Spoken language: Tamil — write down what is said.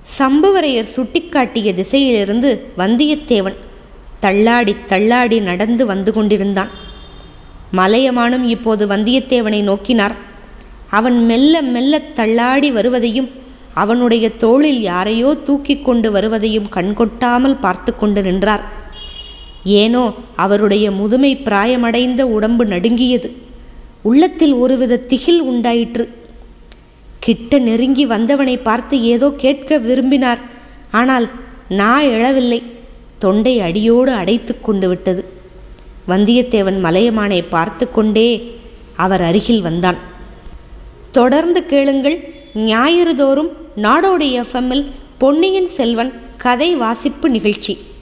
சம்புவரையர் சுட்டிக்காட்டிய திசையிலிருந்து வந்தியத்தேவன் தள்ளாடி தள்ளாடி நடந்து வந்து கொண்டிருந்தான் மலையமானும் இப்போது வந்தியத்தேவனை நோக்கினார் அவன் மெல்ல மெல்ல தள்ளாடி வருவதையும் அவனுடைய தோளில் யாரையோ தூக்கி கொண்டு வருவதையும் கண்கொட்டாமல் பார்த்து கொண்டு நின்றார் ஏனோ அவருடைய முதுமை பிராயமடைந்த உடம்பு நடுங்கியது உள்ளத்தில் ஒருவித திகில் உண்டாயிற்று கிட்ட நெருங்கி வந்தவனை பார்த்து ஏதோ கேட்க விரும்பினார் ஆனால் நான் எழவில்லை தொண்டை அடியோடு அடைத்து கொண்டு விட்டது வந்தியத்தேவன் மலையமானை பார்த்து கொண்டே அவர் அருகில் வந்தான் தொடர்ந்து கேளுங்கள் ஞாயிறு தோறும் நாடோடி எஃப்எம்மில் பொன்னியின் செல்வன் கதை வாசிப்பு நிகழ்ச்சி